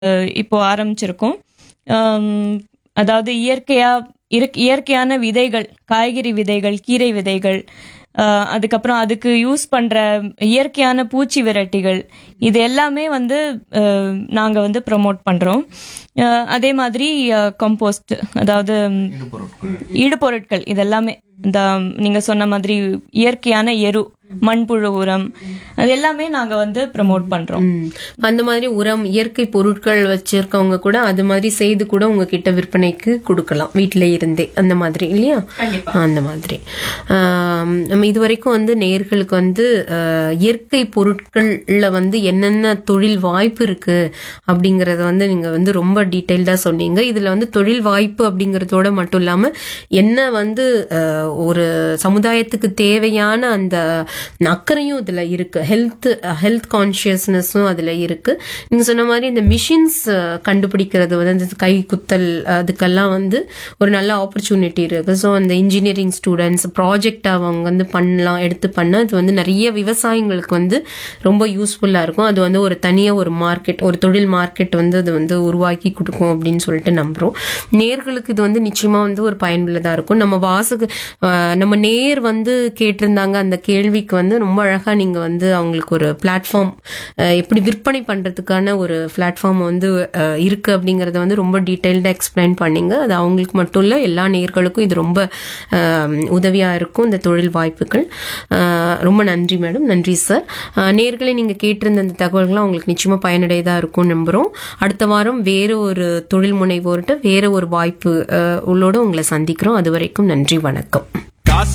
அஹ், இப்போ ஆரம்பிச்சிருக்கோம் ஆம், அதாவது இயற்கையா இருக்- இயற்கையான விதைகள் காய்கறி விதைகள் கீரை விதைகள் அஹ், அதுக்கப்புறம் அதுக்கு யூஸ் பண்ற இயற்கையான பூச்சி விரட்டிகள் இது எல்லாமே வந்து அஹ், நாங்க வந்து ப்ரமோட் பண்றோம் அஹ், அதே மாதிரி கம்போஸ்ட் அதாவது ஈடுபொருட்கள் இதெல்லாமே இந்த நீங்க சொன்ன மாதிரி இயற்கையான எரு மண்புழு உரம் அது எல்லாமே நாங்க வந்து ப்ரமோட் பண்றோம் ம். அந்த மாதிரி உரம் இயற்கை பொருட்கள் வச்சிருக்கவங்க கூட அது மாதிரி செய்து கூட உங்ககிட்ட விற்பனைக்கு கொடுக்கலாம் வீட்டில இருந்தே அந்த மாதிரி இல்லையா அந்த மாதிரி ஆம், நம்ம இதுவரைக்கும் வந்து நேர்களுக்கு வந்து அஹ், இயற்கை பொருட்கள்ல வந்து என்னென்ன தொழில் வாய்ப்பு இருக்கு அப்படிங்கறத வந்து நீங்க வந்து ரொம்ப டீட்டெயில்டா சொன்னீங்க இதுல வந்து தொழில் வாய்ப்பு அப்படிங்கறதோட மட்டும் இல்லாம என்ன வந்து அஹ், ஒரு சமுதாயத்துக்கு தேவையான அந்த அக்கறையும் இதுல இருக்கு ஹெல்த் ஹெல்த் கான்சியஸ்னஸும் அதுல இருக்கு நீங்க சொன்ன மாதிரி இந்த மிஷின்ஸ் கண்டுபிடிக்கிறது வந்து இந்த கை குத்தல் அதுக்கெல்லாம் வந்து ஒரு நல்ல ஆப்பர்ச்சுனிட்டி இருக்கு ஸோ அந்த இன்ஜினியரிங் ஸ்டூடெண்ட்ஸ் ப்ராஜெக்ட் அவங்க வந்து பண்ணலாம் எடுத்து பண்ண அது வந்து நிறைய விவசாயிங்களுக்கு வந்து ரொம்ப யூஸ்ஃபுல்லா இருக்கும் அது வந்து ஒரு தனியா ஒரு மார்க்கெட் ஒரு தொழில் மார்க்கெட் வந்து அது வந்து உருவாக்கி கொடுக்கும் அப்படின்னு சொல்லிட்டு நம்புறோம் நேர்களுக்கு இது வந்து நிச்சயமா வந்து ஒரு பயனுள்ளதா இருக்கும் நம்ம வாசக அஹ், நம்ம நேர் வந்து கேட்டிருந்தாங்க அந்த கேள்விக்கு வந்து ரொம்ப அழகா நீங்க வந்து அவங்களுக்கு ஒரு பிளாட்ஃபார்ம் எப்படி விற்பனை பண்றதுக்கான ஒரு பிளாட்ஃபார்ம் வந்து அஹ், இருக்கு அப்படிங்கறத வந்து ரொம்ப டீட்டெயில்டா எக்ஸ்பிளைன் பண்ணீங்க அது அவங்களுக்கு மட்டும் இல்ல எல்லா நேர்களுக்கும் இது ரொம்ப அஹ், உதவியா இருக்கும் இந்த தொழில் வாய்ப்புகள் அஹ், ரொம்ப நன்றி மேடம் நன்றி சார் நேர்களை நீங்க கேட்டிருந்த இந்த தகவல்கள் உங்களுக்கு நிச்சயமா பயனுடையதா இருக்கும் நம்புறோம் அடுத்த வாரம் வேற ஒரு தொழில் முனைவோர்கிட்ட வேற ஒரு வாய்ப்பு அஹ், உள்ளோட உங்களை சந்திக்கிறோம் அது வரைக்கும் நன்றி வணக்கம்